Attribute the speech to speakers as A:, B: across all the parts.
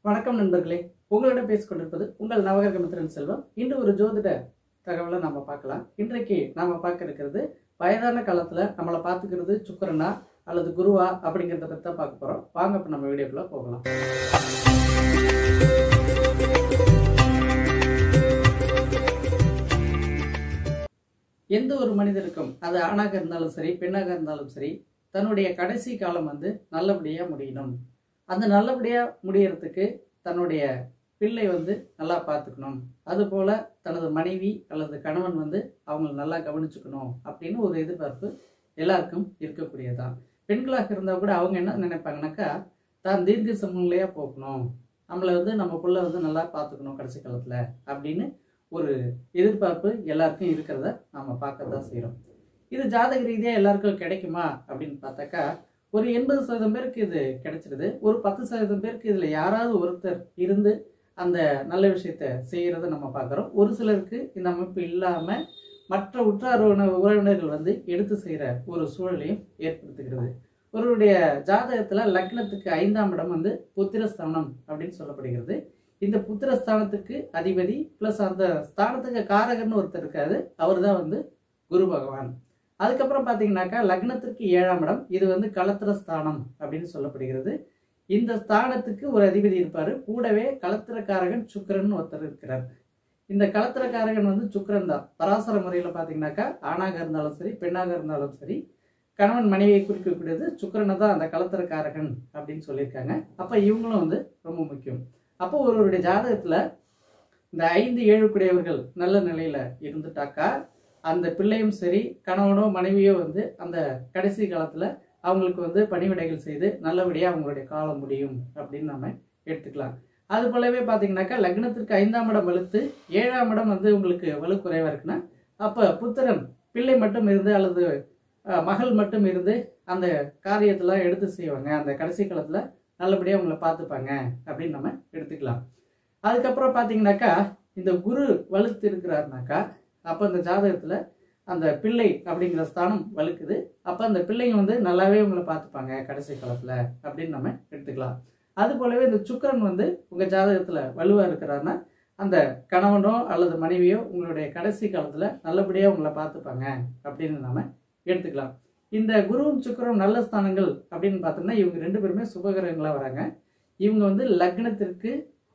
A: வணக்கம் நண்பர்களே உங்களிடம் பேசிக் கொண்டிருப்பது உங்கள் நவகரக மித்திரன் செல்வம் இன்று ஒரு ஜோதிட தகவலை நம்ம பார்க்கலாம் இன்றைக்கு நாம பார்க்க இருக்கிறது வயதான காலத்துல நம்மளை பார்த்துக்கிறது சுக்கரனா அல்லது குருவா அப்படிங்கிறத பத்தி தான் பார்க்க போறோம் வாங்க இப்ப நம்ம வீடியோக்குள்ள போகலாம் எந்த ஒரு மனிதருக்கும் அது ஆணாக இருந்தாலும் சரி பெண்ணாக இருந்தாலும் சரி தன்னுடைய கடைசி காலம் வந்து நல்லபடியா முடியணும் அந்த நல்லபடியா முடியறதுக்கு தன்னுடைய பிள்ளை வந்து நல்லா பார்த்துக்கணும் அதுபோல தனது மனைவி அல்லது கணவன் வந்து அவங்கள நல்லா கவனிச்சுக்கணும் அப்படின்னு ஒரு எதிர்பார்ப்பு எல்லாருக்கும் இருக்கக்கூடியதுதான் பெண்களாக இருந்தால் கூட அவங்க என்ன நினைப்பாங்கனாக்கா தான் தீர்க்க சமநிலையாக போகணும் நம்மளை வந்து நம்ம புள்ள வந்து நல்லா பார்த்துக்கணும் கடைசி காலத்தில் அப்படின்னு ஒரு எதிர்பார்ப்பு எல்லாருக்கும் இருக்கிறத நாம பார்க்க தான் செய்கிறோம் இது ஜாதக ரீதியாக எல்லாருக்கும் கிடைக்குமா அப்படின்னு பார்த்தாக்கா ஒரு எண்பது சதவீதம் பேருக்கு இது கிடைச்சிருது ஒரு பத்து சதவீதம் பேருக்கு இதில் யாராவது ஒருத்தர் இருந்து அந்த நல்ல விஷயத்த செய்கிறத நம்ம பார்க்குறோம் ஒரு சிலருக்கு இந்த அமைப்பு இல்லாமல் மற்ற உற்றார் உறவினர் உறவினர்கள் வந்து எடுத்து செய்கிற ஒரு சூழலையும் ஏற்படுத்துகிறது ஒருவருடைய ஜாதகத்தில் லக்னத்துக்கு ஐந்தாம் இடம் வந்து புத்திரஸ்தானம் அப்படின்னு சொல்லப்படுகிறது இந்த புத்திரஸ்தானத்துக்கு அதிபதி ப்ளஸ் அந்த ஸ்தானத்துக்கு காரகர்னு ஒருத்தர் இருக்காரு அவர் தான் வந்து குரு பகவான் அதுக்கப்புறம் பார்த்தீங்கன்னாக்கா லக்னத்திற்கு ஏழாம் இடம் இது வந்து களத்திர ஸ்தானம் அப்படின்னு சொல்லப்படுகிறது இந்த ஸ்தானத்துக்கு ஒரு அதிபதி இருப்பார் கூடவே களத்திரக்காரகன் சுக்கிரன் ஒருத்தர் இருக்கிறார் இந்த களத்திரக்காரகன் வந்து சுக்கிரன் தான் பராசர முறையில் பார்த்தீங்கன்னாக்கா ஆணாக இருந்தாலும் சரி பெண்ணாக இருந்தாலும் சரி கணவன் மனைவியை குறிக்கக்கூடியது சுக்கிரனை தான் அந்த களத்திரக்காரகன் அப்படின்னு சொல்லியிருக்காங்க அப்போ இவங்களும் வந்து ரொம்ப முக்கியம் அப்போ ஒருவருடைய ஜாதகத்தில் இந்த ஐந்து ஏழு குடையவர்கள் நல்ல நிலையில் இருந்துட்டாக்கா அந்த பிள்ளையும் சரி கணவனோ மனைவியோ வந்து அந்த கடைசி காலத்தில் அவங்களுக்கு வந்து பணிவிடைகள் செய்து நல்லபடியாக அவங்களுடைய காலம் முடியும் அப்படின்னு நம்ம எடுத்துக்கலாம் அது போலவே பார்த்தீங்கன்னாக்கா லக்னத்திற்கு ஐந்தாம் இடம் வலுத்து ஏழாம் இடம் வந்து உங்களுக்கு வலு குறைவாக இருக்குன்னா அப்போ புத்திரன் பிள்ளை மட்டும் இருந்து அல்லது அஹ், மகள் மட்டும் இருந்து அந்த காரியத்தெல்லாம் எடுத்து செய்வாங்க அந்த கடைசி காலத்தில் நல்லபடியாக அவங்கள பார்த்துப்பாங்க அப்படின்னு நம்ம எடுத்துக்கலாம் அதுக்கப்புறம் பார்த்தீங்கன்னாக்கா இந்த குரு வலுத்து இருக்கிறாருனாக்கா அப்போ இந்த ஜாதகத்தில் அந்த பிள்ளை அப்படிங்கிற ஸ்தானம் வலுக்குது அப்போ அந்த பிள்ளைங்க வந்து நல்லாவே உங்களை பார்த்துப்பாங்க கடைசி காலத்தில் அப்படின்னு நம்ம எடுத்துக்கலாம் அது போலவே இந்த சுக்கிரன் வந்து உங்கள் ஜாதகத்தில் வலுவாக இருக்கிறாருன்னா அந்த கணவனோ அல்லது மனைவியோ உங்களுடைய கடைசி காலத்தில் நல்லபடியாக உங்களை பார்த்துப்பாங்க அப்படின்னு நம்ம எடுத்துக்கலாம் இந்த குருவும் சுக்கிரனும் நல்ல ஸ்தானங்கள் அப்படின்னு பார்த்தோம்னா இவங்க ரெண்டு பேருமே சுபகிரகங்களாக வராங்க இவங்க வந்து லக்னத்திற்கு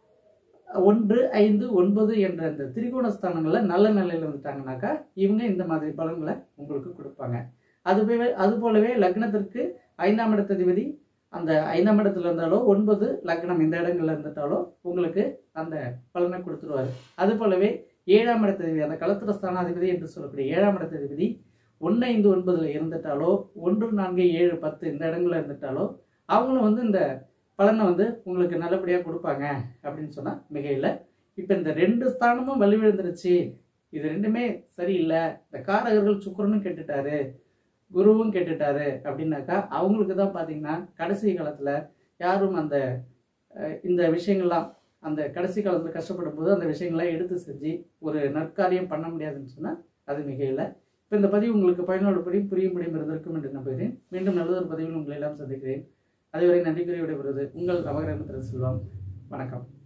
A: ஒன்று ஐந்து ஒன்பது என்ற இந்த திரிகோண ஸ்தானங்களில் நல்ல நிலையில் வந்துட்டாங்கனாக்கா இவங்க இந்த மாதிரி பலன்களை உங்களுக்கு கொடுப்பாங்க அதுவே அது போலவே லக்னத்திற்கு ஐந்தாம் இடத்ததிபதி அந்த ஐந்தாம் இடத்துல இருந்தாலோ ஒன்பது லக்னம் இந்த இடங்கள்ல இருந்துட்டாலோ உங்களுக்கு அந்த பலனை கொடுத்துருவாரு அது போலவே ஏழாம் இடத்ததிபதி அந்த களத்திர ஸ்தானாதிபதி என்று சொல்லக்கூடிய ஏழாம் இடத்ததிபதி ஒன்று ஐந்து ஒன்பதுல இருந்துட்டாலோ ஒன்று நான்கு ஏழு பத்து இந்த இடங்கள்ல இருந்துட்டாலோ அவங்களும் வந்து இந்த பலனை வந்து உங்களுக்கு நல்லபடியாக கொடுப்பாங்க அப்படின்னு சொன்னால் மிக இல்லை இப்போ இந்த ரெண்டு ஸ்தானமும் வலுவிழந்துருச்சு இது ரெண்டுமே சரியில்லை இந்த காரகர்கள் சுக்கரனும் கெட்டுட்டாரு குருவும் கெட்டுட்டாரு அப்படின்னாக்கா அவங்களுக்கு தான் பார்த்தீங்கன்னா கடைசி காலத்தில் யாரும் அந்த அஹ், இந்த விஷயங்கள்லாம் அந்த கடைசி காலத்தில் கஷ்டப்படும் போது அந்த விஷயங்கள்லாம் எடுத்து செஞ்சு ஒரு நற்காரியம் பண்ண முடியாதுன்னு சொன்னால் அது மிக இல்லை இப்போ இந்த பதிவு உங்களுக்கு பயனுள்ளபடி புரியும்படியும் இருந்திருக்கும் என்று நம்புகிறேன் மீண்டும் நல்லதொரு பதிவில் உங்களை எல்லாம் சந்திக்கிறேன் அதுவரை நன்றி கூறி விடைபெறுவது உங்கள் நவகிரகத்தின் செல்வம் வணக்கம்